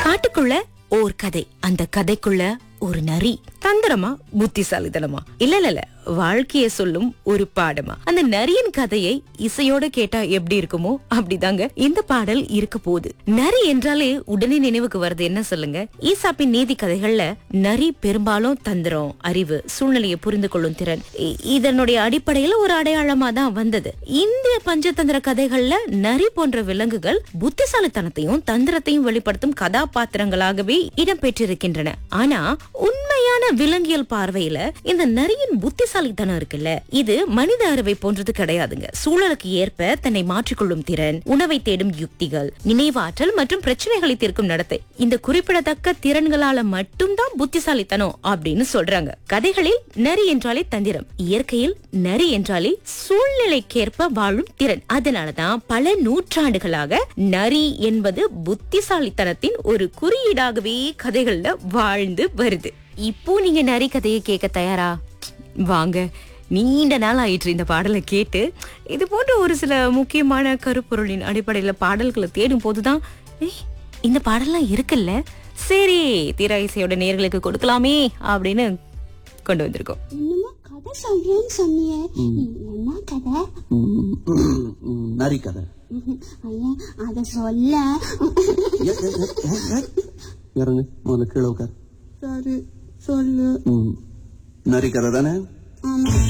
காட்டுக்குள்ள ஓர் கதை அந்த கதைக்குள்ள ஒரு நரி தந்திரமா புத்திசாலித்தனமா இல்ல இல்ல இல்ல வாழ்க்கைய சொல்லும் ஒரு பாடமா அந்த நரியின் கதையை இசையோட கேட்டா எப்படி இருக்குமோ அப்படிதாங்க இந்த பாடல் இருக்க போகுது நரி என்றாலே உடனே நினைவுக்கு வருது என்ன சொல்லுங்க ஈசாப்பின் நீதி கதைகள்ல நரி பெரும்பாலும் தந்திரம் அறிவு சூழ்நிலையை புரிந்து கொள்ளும் திறன் இ- இதனுடைய அடிப்படையில ஒரு அடையாளமா தான் வந்தது இந்திய பஞ்சதந்திர கதைகள்ல நரி போன்ற விலங்குகள் புத்திசாலித்தனத்தையும் தந்திரத்தையும் வெளிப்படுத்தும் கதாபாத்திரங்களாகவே இடம்பெற்றிருக்கின்றன ஆனா உண்மையான விலங்கியல் பார்வையில இந்த நரியின் புத்திசாலித்தனம் இருக்குல்ல இது மனித அறிவை போன்றது கிடையாதுங்க சூழலுக்கு ஏற்ப தன்னை மாற்றிக்கொள்ளும் திறன் உணவை தேடும் யுக்திகள் நினைவாற்றல் மற்றும் பிரச்சனைகளை தீர்க்கும் நடத்தை இந்த குறிப்பிடத்தக்க திறன்களால மட்டும்தான் புத்திசாலித்தனம் அப்படின்னு சொல்றாங்க கதைகளில் நரி என்றாலே தந்திரம் இயற்கையில் நரி என்றாலே சூழ்நிலைக்கேற்ப வாழும் திறன் அதனாலதான் பல நூற்றாண்டுகளாக நரி என்பது புத்திசாலித்தனத்தின் ஒரு குறியீடாகவே கதைகள்ல வாழ்ந்து வருது இப்போ நீங்க நரி கதையை கேட்க தயாரா வாங்க நீண்ட நாள் ஆயிற்று இந்த பாடலை கேட்டு இது போன்ற ஒரு சில முக்கியமான கருப்பொருளின் அடிப்படையில பாடல்களை தேடும் போதுதான் ஏய், இந்த பாடல்லாம் இருக்குல்ல சரி திரை இசையோட நேர்களுக்கு கொடுக்கலாமே அப்படின்னு கொண்டு வந்திருக்கோம் என்னமோ கதை சொல்றேன்னு சொன்னியே என்ன கதை நரி கதை ஐயா அத சொல்ல ஏ, ஏ, ஏ, ஏ, ஏ. இறங்கு முதல்ல கீழே உட்கார் சரி சொல்லு ம். நரி கதை தானே ஆமா